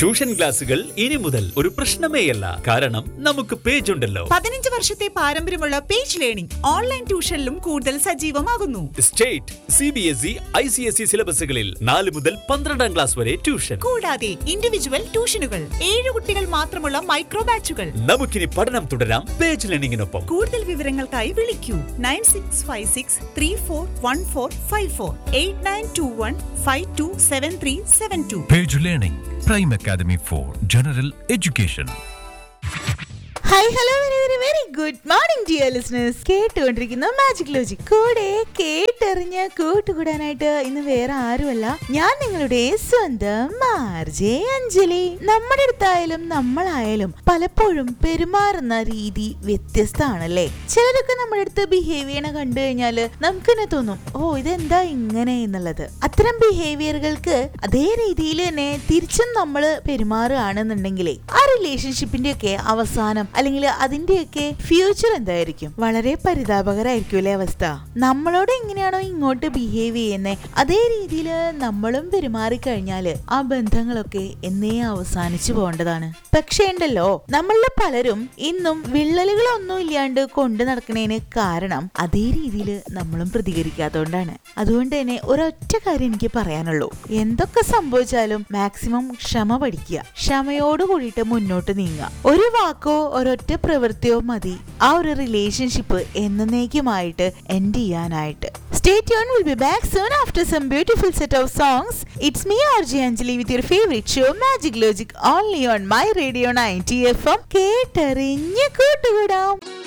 Tuition ക്ലാസുകൾ ഇനി മുതൽ ഒരു പ്രശ്നമേയല്ല കാരണം നമുക്ക് പേജ് ഉണ്ടല്ലോ പതിനഞ്ച് വർഷത്തെ പാരമ്പര്യമുള്ള പേജ് ലേണിംഗ് ഓൺലൈൻ ട്യൂഷനിലും കൂടുതൽ സജീവമാകുന്നു state C B S E I C S E സിലബസുകളിൽ നാല് മുതൽ പന്ത്രണ്ടാം ക്ലാസ് വരെ ട്യൂഷൻ കൂടാതെ ഇൻഡിവിജ്വൽ ട്യൂഷനുകൾ ഏഴ് കുട്ടികൾ മാത്രമുള്ള മൈക്രോ ബാച്ചുകൾ നമുക്കിനി പഠനം തുടരാം പേജ് ലേണിംഗിനൊപ്പം കൂടുതൽ വിവരങ്ങൾക്കായി വിളിക്കൂ nine six five six three four one four five four eight nine two one five two seven three seven two Page Learning, Prime Academy for General Education. Hi hello very very very good morning dear listeners കേട്ടുകൊണ്ടിരിക്കുന്ന magic logic കൂടെ കേട്ടെറിഞ്ഞ് കൂട്ടുകൂടാനായിട്ട് ഇന്ന് വേറെ ആരുമല്ല ഞാൻ നിങ്ങളുടെ സ്വന്തം മാർജെ അഞ്ജലി നമ്മുടെ അടുത്തായാലും നമ്മളായാലും പലപ്പോഴും പെരുമാറുന്ന രീതി വ്യത്യസ്തമാണല്ലേ ചിലരൊക്കെ നമ്മുടെ അടുത്ത് ബിഹേവ് ചെയ്യണ കണ്ടു കഴിഞ്ഞാല് നമുക്ക് തന്നെ തോന്നും ഓ ഇതെന്താ ഇങ്ങനെ എന്നുള്ളത് അത്തരം ബിഹേവിയറുകൾക്ക് അതേ രീതിയിൽ തന്നെ തിരിച്ചും നമ്മൾ പെരുമാറുകയാണെന്നുണ്ടെങ്കിലേ ആ റിലേഷൻഷിപ്പിന്റെ ഒക്കെ അവസാനം അല്ലെങ്കിൽ അതിന്റെയൊക്കെ ഫ്യൂച്ചർ എന്തായിരിക്കും വളരെ പരിതാപകരായിരിക്കും അല്ലേ അവസ്ഥ നമ്മളോട് എങ്ങനെയാണോ ഇങ്ങോട്ട് ബിഹേവ് ചെയ്യുന്നത് അതേ രീതിയിൽ നമ്മളും പെരുമാറിക്കഴിഞ്ഞാല് ആ ബന്ധങ്ങളൊക്കെ എന്നേ അവസാനിച്ചു പോകേണ്ടതാണ് പക്ഷേ ഉണ്ടല്ലോ നമ്മളിൽ പലരും ഇന്നും വിള്ളലുകളൊന്നും ഇല്ലാണ്ട് കൊണ്ടു നടക്കണേന് കാരണം അതേ രീതിയിൽ നമ്മളും പ്രതികരിക്കാത്തതുകൊണ്ടാണ് അതുകൊണ്ട് തന്നെ ഒരൊറ്റ കാര്യം എനിക്ക് പറയാനുള്ളൂ എന്തൊക്കെ സംഭവിച്ചാലും മാക്സിമം ക്ഷമ പഠിക്കുക ക്ഷമയോട് കൂടിയിട്ട് മുന്നോട്ട് നീങ്ങുക ഒരു വാക്കോ ഒരൊറ്റ പ്രവൃത്തിയോ മതി ആ ഒരു റിലേഷൻഷിപ്പ് എന്നേക്കുമായിട്ട് എൻഡ് ചെയ്യാനായിട്ട് stay tune will be back soon after some beautiful set of songs it's me R G Anjali with your favourite show magic logic only on my radio ninety F M കേട്ടറിഞ്ഞ് കൂട്ടുകൂടാം